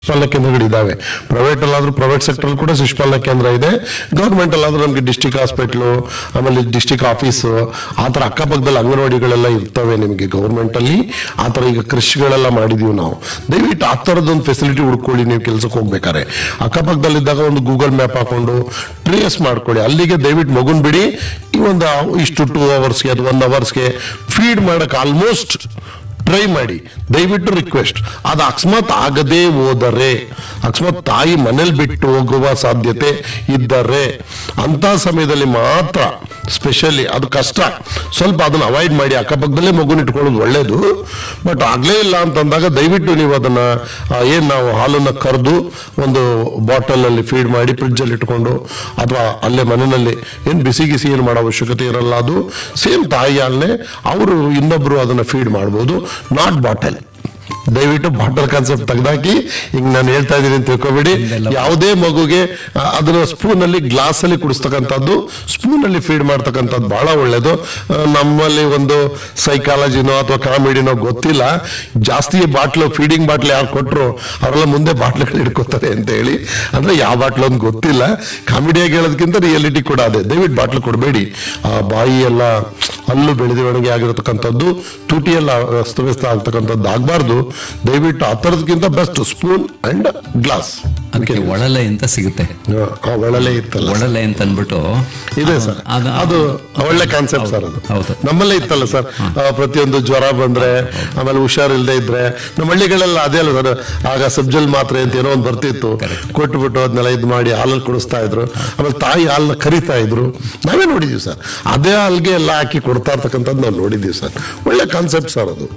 ಶಿಶುಪಾಲನಾ ಕೇಂದ್ರಗಳಿದ್ದಾವೆ ಪ್ರೈವೇಟ್ ಅಲ್ಲಾದ್ರೂ private sector ಕೂಡ ಶಿಶುಪಾಲನಾ ಕೇಂದ್ರ ಇದೆ ಗೌರ್ಮೆಂಟ್ ಅಲ್ಲಾದ್ರೂ ನಮಗೆ ಡಿಸ್ಟಿಕ್ ಹಾಸ್ಪಿಟ್ಲು ಆಮೇಲೆ ಡಿಸ್ಟಿಕ್ ಆಫೀಸು ಆ ಥರ ಅಕ್ಕಪಕ್ಕದಲ್ಲಿ ಅಂಗನವಾಡಿಗಳೆಲ್ಲ ಇರ್ತವೆ ನಿಮಗೆ ಗೌರ್ಮೆಂಟ್ ಅಲ್ಲಿ ಆ ಥರ ಈಗ ಕೃಷಿಗಳೆಲ್ಲ ಮಾಡಿದೀವಿ ನಾವು ದಯವಿಟ್ಟು ಆ ಥರದೊಂದು ಫೆಸಿಲಿಟಿ ಹುಡ್ಕೊಳ್ಳಿ ನೀವು ಕೆಲ್ಸಕ್ಕೆ ಹೋಗ್ಬೇಕಾರೆ ಅಕ್ಕಪಕ್ಕದಲ್ಲಿದ್ದಾಗ ಒಂದು ಗೂಗಲ್ ಮ್ಯಾಪ್ ಹಾಕೊಂಡು ಟ್ರೇಸ್ ಮಾಡ್ಕೊಳ್ಳಿ ಅಲ್ಲಿಗೆ ದಯವಿಟ್ಟು ಮಗುನ್ ಬಿಡಿ ಈ ಒಂದು ಇಷ್ಟು ಟೂ ಅವರ್ಸ್ಗೆ ಅಥವಾ ಒನ್ ಅವರ್ಸ್ಗೆ ಫೀಡ್ ಮಾಡಕ್ ಆಲ್ಮೋಸ್ಟ್ ಟ್ರೈ ಮಾಡಿ ದಯವಿಟ್ಟು ರಿಕ್ವೆಸ್ಟ್ ಅದು ಅಕಸ್ಮಾತ್ ಆಗದೆ ಹೋದರೆ ಅಕಸ್ಮಾತ್ ತಾಯಿ ಮನೇಲಿ ಬಿಟ್ಟು ಹೋಗುವ ಸಾಧ್ಯತೆ ಇದ್ದರೆ ಅಂತ ಸಮಯದಲ್ಲಿ ಮಾತ್ರ ಸ್ಪೆಷಲಿ ಅದು ಕಷ್ಟ ಸ್ವಲ್ಪ ಅದನ್ನ ಅವಾಯ್ಡ್ ಮಾಡಿ ಅಕ್ಕಪಕ್ಕದಲ್ಲೇ ಮಗುನ ಇಟ್ಕೊಳ್ಳೋದು ಒಳ್ಳೇದು ಬಟ್ ಆಗ್ಲೇ ಇಲ್ಲ ಅಂತಂದಾಗ ದಯವಿಟ್ಟು ನೀವು ಅದನ್ನ ಆ, ಏನ್ ನಾವು ಹಾಲನ್ನ ಕರೆದು ಒಂದು ಬಾಟಲ್ ಅಲ್ಲಿ ಫೀಡ್ ಮಾಡಿ ಫ್ರಿಡ್ಜ್ ಅಲ್ಲಿ ಇಟ್ಕೊಂಡು ಅಥವಾ ಅಲ್ಲೇ ಮನೆಯಲ್ಲಿ ಏನ್ ಬಿಸಿ ಗಿಸಿ ಏನು ಮಾಡೋ ಅವಶ್ಯಕತೆ ಇರಲ್ಲ ಅದು ಸೇಮ್ ತಾಯಿ ಹಾಲನ್ನೇ ಅವರು ಇನ್ನೊಬ್ರು ಅದನ್ನ ಫೀಡ್ ಮಾಡ್ಬೋದು ನಾಟ್ ಬಾಟಲ್ ದಯವಿಟ್ಟು ಬಾಟಲ್ ಕಾನ್ಸೆಪ್ಟ್ ತೆಗೆದಾಕಿ ಈಗ ನಾನು ಹೇಳ್ತಾ ಇದ್ದೀನಿ ಅಂತ ತಿಳ್ಕೊಬೇಡಿ ಯಾವುದೇ ಮಗುಗೆ ಆ, ಅದನ್ನ ಸ್ಪೂನ್ ಅಲ್ಲಿ ಗ್ಲಾಸ್ ಅಲ್ಲಿ ಕುಡಿಸ್ತಕ್ಕಂಥದ್ದು ಸ್ಪೂನ್ ಅಲ್ಲಿ ಫೀಡ್ ಮಾಡ್ತಕ್ಕಂಥದ್ದು ಬಹಳ ಒಳ್ಳೇದು ಆ, ನಮ್ಮಲ್ಲಿ ಒಂದು ಸೈಕಾಲಜಿನೋ ಅಥವಾ ಕಾಮಿಡಿನೋ ಗೊತ್ತಿಲ್ಲ ಜಾಸ್ತಿ ಬಾಟ್ಲು ಫೀಡಿಂಗ್ ಬಾಟ್ಲ್ ಯಾರು ಕೊಟ್ರು ಅವರೆಲ್ಲ ಮುಂದೆ ಬಾಟ್ಲ್ಗಳು ಹಿಡ್ಕೋತಾರೆ ಅಂತ ಹೇಳಿ ಅಂದ್ರೆ ಯಾವ ಬಾಟ್ಲು ಅಂತ ಗೊತ್ತಿಲ್ಲ ಕಾಮಿಡಿಯಾಗಿ ಹೇಳೋದಕ್ಕಿಂತ ರಿಯಾಲಿಟಿ ಕೂಡ ಅದೇ ದಯವಿಟ್ಟು ಬಾಟ್ಲು ಕೊಡಬೇಡಿ ಆ ಬಾಯಿ ಎಲ್ಲ ಹಲ್ಲು ಬೆಳೆದವಣಿಗೆ ಆಗಿರತಕ್ಕಂಥದ್ದು ತುಟಿ ಎಲ್ಲ ಅಸ್ತವ್ಯಸ್ತ ಆಗ್ತಕ್ಕಂಥದ್ದು ಆಗಬಾರ್ದು ದಯವಿಟ್ಟು ಆ ಥರದಕ್ಕಿಂತ ಬೆಸ್ಟ್ ಸ್ಪೂನ್ ಅಂಡ್ ಗ್ಲಾಸ್ ಅದಕ್ಕೆ ಒಳಲೆ ಅಂತ ಸಿಗುತ್ತೆ ಆ ಒಳಲೆ ಇತ್ತಲ್ಲ ಒಳಲೆ ಅಂತ ಅಂದ್ಬಿಟ್ಟು ಇದೆ ಸರ್ ಅದು- ಅದು ಒಳ್ಳೆ ಕಾನ್ಸೆಪ್ಟ್ ಸರ್ ಅದು ಹೌದು. ನಮ್ಮಲ್ಲೇ ಇತ್ತಲ್ಲ ಸರ್ ಆ, ಪ್ರತಿಯೊಂದು ಜ್ವರ ಬಂದ್ರೆ ಆಮೇಲೆ ಹುಷಾರಿಲ್ದೇ ಇದ್ರೆ ನಮ್ಮ ಹಳ್ಳಿಗಳೆಲ್ಲ ಅದೇ ಅಲ್ಲ ಸರ್ ಆಗ ಸಬ್ಜಲ್ ಮಾತ್ರೆ ಅಂತ ಏನೋ ಒಂದು ಬರ್ತಿತ್ತು ಕೊಟ್ಬಿಟ್ಟು ಅದನ್ನೆಲ್ಲ ಇದು ಮಾಡಿ ಹಾಲಲ್ಲಿ ಕುಡಿಸ್ತಾ ಇದ್ರು ಆಮೇಲೆ ತಾಯಿ ಹಾಲನ್ನ ಕರಿತಾ ಇದ್ರು ನಾವೇ ನೋಡಿದೀವಿ ಸರ್ ಅದೇ ಹಾಲ್ಗೆ ಎಲ್ಲ ಹಾಕಿ ಕೊಡ್ತಾ ಇರ್ತಕ್ಕಂಥದ್ದು ನಾವು ನೋಡಿದೀವಿ ಸರ್ ಒಳ್ಳೆ ಕಾನ್ಸೆಪ್ಟ್ ಸರ್ ಅದು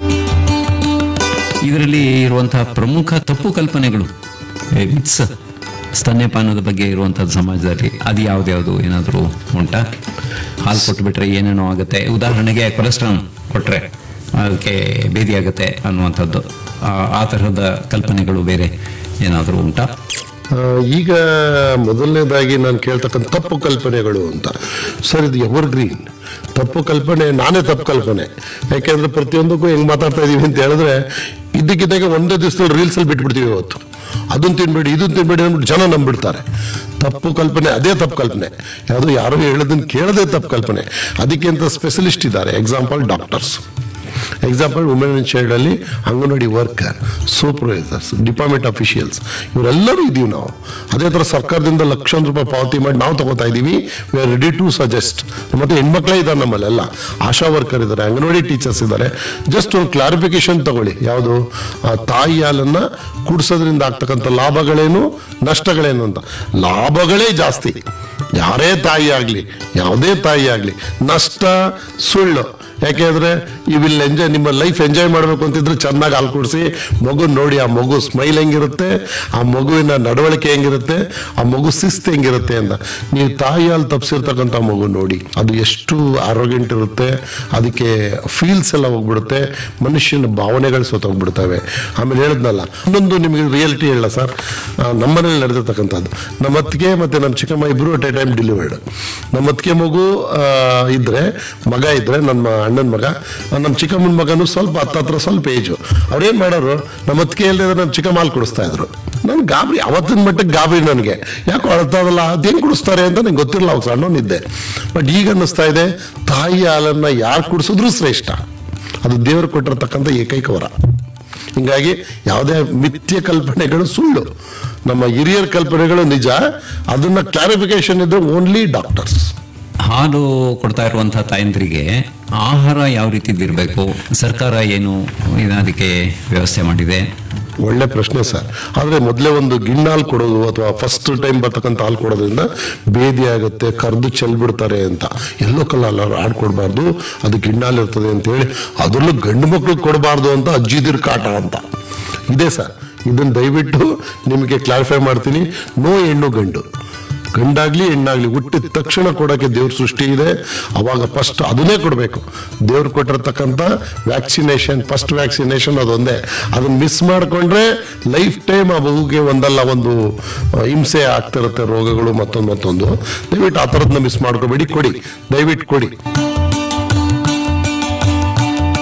ಇದರಲ್ಲಿ ಇರುವಂತಹ ಪ್ರಮುಖ ತಪ್ಪು ಕಲ್ಪನೆಗಳು ಮಿತ್ಸ್ ಸ್ತನ್ಯಪಾನದ ಬಗ್ಗೆ ಇರುವಂತದ್ದು ಸಮಾಜದಲ್ಲಿ ಅದು ಯಾವ್ದ್ಯಾವ್ದು ಏನಾದರೂ ಉಂಟಾ ಹಾಲು ಕೊಟ್ಬಿಟ್ರೆ ಏನೇನೋ ಆಗುತ್ತೆ ಉದಾಹರಣೆಗೆ ಕೊಲೆಸ್ಟ್ರಾಲ್ ಕೊಟ್ರೆ ಅದಕ್ಕೆ ಭೇದಿ ಆಗುತ್ತೆ ಅನ್ನುವಂಥದ್ದು ಆ- ಆ ತರಹದ ಕಲ್ಪನೆಗಳು ಬೇರೆ ಏನಾದರೂ ಉಂಟಾ ಆ, ಈಗ ಮೊದಲನೇದಾಗಿ ನಾನು ಕೇಳ್ತಕ್ಕಂಥ ತಪ್ಪು ಕಲ್ಪನೆಗಳು ಅಂತ ಸರ್ ಇದು ಎವರ್ ಗ್ರೀನ್ ತಪ್ಪು ಕಲ್ಪನೆ ನಾನೇ ತಪ್ಪು ಕಲ್ಪನೆ ಯಾಕೆಂದ್ರೆ ಪ್ರತಿಯೊಂದಕ್ಕೂ ಹೆಂಗ್ ಮಾತಾಡ್ತಾ ಇದೀವಿ ಅಂತ ಹೇಳಿದ್ರೆ ಇದ್ದಕ್ಕಿದ್ದಾಗ ಒಂದೇ ದಿವಸದಲ್ಲಿ ರೀಲ್ಸ್ ಅಲ್ಲಿ ಬಿಟ್ಬಿಡ್ತೀವಿ ಇವತ್ತು ಅದನ್ನ ತಿನ್ಬೇಡಿ ಇದನ್ನ ತಿನ್ಬೇಡಿ ಅಂದ್ಬಿಟ್ಟು ಜನ ನಂಬಿಡ್ತಾರೆ ತಪ್ಪು ಕಲ್ಪನೆ ಅದೇ ತಪ್ಪು ಕಲ್ಪನೆ ಯಾವುದು ಯಾರು ಹೇಳೋದನ್ನ ಕೇಳದೆ ತಪ್ಪು ಕಲ್ಪನೆ ಅದಕ್ಕೆ ಅಂತ ಸ್ಪೆಷಲಿಸ್ಟ್ ಇದ್ದಾರೆ example doctors example women and child ಅಲ್ಲಿ anganwadi worker supervisors department officials ಇವರೆಲ್ಲರೂ ಇದೀವಿ ನಾವು ಅದೇ ತರ ಸರ್ಕಾರದಿಂದ ಲಕ್ಷಾಂತರ ರೂಪಾಯಿ ಪಾವತಿ ಮಾಡಿ ನಾವು ತಗೋತಾ ಇದೀವಿ we are ready to suggest ಮತ್ತೆ ಹೆಣ್ಮಕ್ಳೇ ಇದ್ದಾರೆ ನಮ್ಮಲ್ಲೆಲ್ಲ ಆಶಾ ವರ್ಕರ್ ಇದ್ದಾರೆ ಅಂಗನವಾಡಿ ಟೀಚರ್ಸ್ ಇದ್ದಾರೆ ಜಸ್ಟ್ ಒಂದು ಕ್ಲಾರಿಫಿಕೇಶನ್ ತಗೊಳ್ಳಿ ಯಾವುದು ಆ ತಾಯಿ ಹಾಲನ್ನ ಕುಡಿಸೋದ್ರಿಂದ ಆಗ್ತಕ್ಕಂಥ ಲಾಭಗಳೇನು ನಷ್ಟಗಳೇನು ಅಂತ ಲಾಭಗಳೇ ಜಾಸ್ತಿ ಯಾರೇ ತಾಯಿ ಆಗ್ಲಿ ಯಾವುದೇ ತಾಯಿ ಆಗ್ಲಿ ನಷ್ಟ ಸುಳ್ಳು ಯಾಕೆಂದ್ರೆ ಯು ವಿಲ್ ಎಂಜಾಯ್ ನಿಮ್ಮ ಲೈಫ್ ಎಂಜಾಯ್ ಮಾಡಬೇಕು ಅಂತಿದ್ರೆ ಚೆನ್ನಾಗಿ ಹಾಲು ಕುಡಿಸಿ ಮಗು ನೋಡಿ ಆ ಮಗು ಸ್ಮೈಲ್ ಹೆಂಗಿರುತ್ತೆ ಆ ಮಗುವಿನ ನಡವಳಿಕೆ ಹೆಂಗಿರುತ್ತೆ ಆ ಮಗು ಶಿಸ್ತು ಹೆಂಗಿರುತ್ತೆ ಅಂತ ನೀವು ತಾಯಿ ಹಾಲು ತಪ್ಪಿಸಿರ್ತಕ್ಕಂಥ ಮಗು ನೋಡಿ ಅದು ಎಷ್ಟು ಆರೋಗ್ಯಂಟ್ ಇರುತ್ತೆ ಅದಕ್ಕೆ ಫೀಲ್ಸ್ ಎಲ್ಲ ಹೋಗ್ಬಿಡುತ್ತೆ ಮನುಷ್ಯನ ಭಾವನೆಗಳು ಸೋತೋಗ್ಬಿಡ್ತವೆ ಆಮೇಲೆ ಹೇಳಿದ್ನಲ್ಲ ಇನ್ನೊಂದು ನಿಮಗೆ ರಿಯಾಲಿಟಿ ಹೇಳ ಸರ್ ನಮ್ಮನೇಲಿ ನಡೆದಿರ್ತಕ್ಕಂಥದ್ದು ನಮ್ಮ ಅತ್ತಿಗೆ ಮತ್ತೆ ನಮ್ಮ ಚಿಕ್ಕಮ್ಮ ಇಬ್ರು ಅಟ್ ಎ ಟೈಮ್ ಡೆಲಿವರ್ಡ್ ನಮ್ಮ ಅತ್ತಿಗೆ ಮಗು ಆ, ಇದ್ರೆ ಮಗ ಇದ್ರೆ ನನ್ನ ಅಣ್ಣನ ಮಗ ನಮ್ಮ ಚಿಕ್ಕಮ್ಮನ ಮಗನು ಸ್ವಲ್ಪ ಹತ್ತತ್ರ ಸ್ವಲ್ಪ ಏಜು ಅವ್ರೇನ್ ಮಾಡೋರು ನಮ್ಮ ಅತ್ತಿಗೆ ಇಲ್ಲದೆ ನಮ್ಮ ಚಿಕ್ಕಮ್ಮ ಹಾಲು ಕುಡಿಸ್ತಾ ಇದ್ರು ನನ್ ಗಾಬರಿ ಅವತ್ತಿನ ಮಟ್ಟಕ್ಕೆ ಗಾಬರಿ ನನಗೆ ಯಾಕೋ ಅಳ್ತಾದಲ್ಲ ಅದು ಹೆಂಗ್ ಕುಡಿಸ್ತಾರೆ ಅಂತ ನಂಗೆ ಗೊತ್ತಿರಲ್ಲ ಅವಾಗ ಸಣ್ಣನಿದ್ದೆ ಬಟ್ ಈಗ ಅನ್ನಿಸ್ತಾ ಇದೆ ತಾಯಿ ಹಾಲನ್ನ ಯಾರು ಕುಡಿಸಿದ್ರು ಶ್ರೇಷ್ಠ ಅದು ದೇವರು ಕೊಟ್ಟಿರತಕ್ಕಂಥ ಏಕೈಕ ವರ ಹಿಂಗಾಗಿ ಯಾವುದೇ ಮಿಥ್ಯ ಕಲ್ಪನೆಗಳು ಸುಳ್ಳು ನಮ್ಮ ಹಿರಿಯರ ಕಲ್ಪನೆಗಳು ನಿಜ ಅದನ್ನ ಕ್ಲಾರಿಫಿಕೇಶನ್ ಇದ್ರೆ ಓನ್ಲಿ ಡಾಕ್ಟರ್ಸ್ ಹಾಲು ಕೊಡ್ತಾ ಇರುವಂತಹ ತಾಯಂದ್ರಿಗೆ ಆಹಾರ ಯಾವ ರೀತಿದಿರಬೇಕು ಸರ್ಕಾರ ಏನು ಇದು ಅದಕ್ಕೆ ವ್ಯವಸ್ಥೆ ಮಾಡಿದೆ ಒಳ್ಳೆ ಪ್ರಶ್ನೆ ಸರ್ ಆದ್ರೆ ಮೊದಲೇ ಒಂದು ಗಿಣ್ಣಾಲ್ ಕೊಡೋದು ಅಥವಾ ಫಸ್ಟ್ ಟೈಮ್ ಬರ್ತಕ್ಕಂಥ ಹಾಲು ಕೊಡೋದ್ರಿಂದ ಬೇದಿ ಆಗುತ್ತೆ ಕರ್ದು ಚೆಲ್ಬಿಡ್ತಾರೆ ಅಂತ ಎಲ್ಲೋ ಕಲ್ಲ ಹಾಡು ಕೊಡಬಾರ್ದು ಅದು ಗಿಣ್ಣಾಲ್ ಇರ್ತದೆ ಅಂತ ಹೇಳಿ ಅದರಲ್ಲೂ ಗಂಡು ಮಕ್ಳಿಗೆ ಕೊಡಬಾರ್ದು ಅಂತ ಅಜ್ಜಿದಿರ್ ಕಾಟ ಅಂತ ಇದೆ ಸರ್ ಇದನ್ನ ದಯವಿಟ್ಟು ನಿಮಗೆ ಕ್ಲಾರಿಫೈ ಮಾಡ್ತೀನಿ ನೋ ಹೆಣ್ಣು ಗಂಡು ಗಂಡಾಗ್ಲಿ ಹೆಣ್ಣಾಗ್ಲಿ ಹುಟ್ಟಿದ ತಕ್ಷಣ ಕೊಡೋಕೆ ದೇವ್ರ ಸೃಷ್ಟಿ ಇದೆ ಅವಾಗ ಫಸ್ಟ್ ಅದನ್ನೇ ಕೊಡಬೇಕು ದೇವ್ರು ಕೊಟ್ಟಿರ್ತಕ್ಕಂಥ ವ್ಯಾಕ್ಸಿನೇಷನ್ ಫಸ್ಟ್ ವ್ಯಾಕ್ಸಿನೇಷನ್ ಅದೊಂದೇ ಅದನ್ನ ಮಿಸ್ ಮಾಡ್ಕೊಂಡ್ರೆ ಲೈಫ್ ಟೈಮ್ ಆ ಮಗುಗೆ ಒಂದಲ್ಲ ಒಂದು ಆ, ಹಿಂಸೆ ಆಗ್ತಿರುತ್ತೆ ರೋಗಗಳು ಮತ್ತೊಂದು ಮತ್ತೊಂದು ದಯವಿಟ್ಟು ಆ ಥರದನ್ನ ಮಿಸ್ ಮಾಡ್ಕೋಬೇಡಿ ಕೊಡಿ ದಯವಿಟ್ಟು ಕೊಡಿ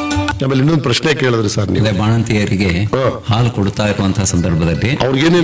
ಆಮೇಲೆ ಇನ್ನೊಂದು ಪ್ರಶ್ನೆ ಕೇಳಿದ್ರಿ ಸರ್ ನೀವು ಅದೇ ಬಾಣಂತಿಯರಿಗೆ ಹಾ. ಹಾಲು ಕೊಡ್ತಾ ಇರುವಂತಹ ಸಂದರ್ಭದಲ್ಲಿ ಅವ್ರಿಗೇನೇನು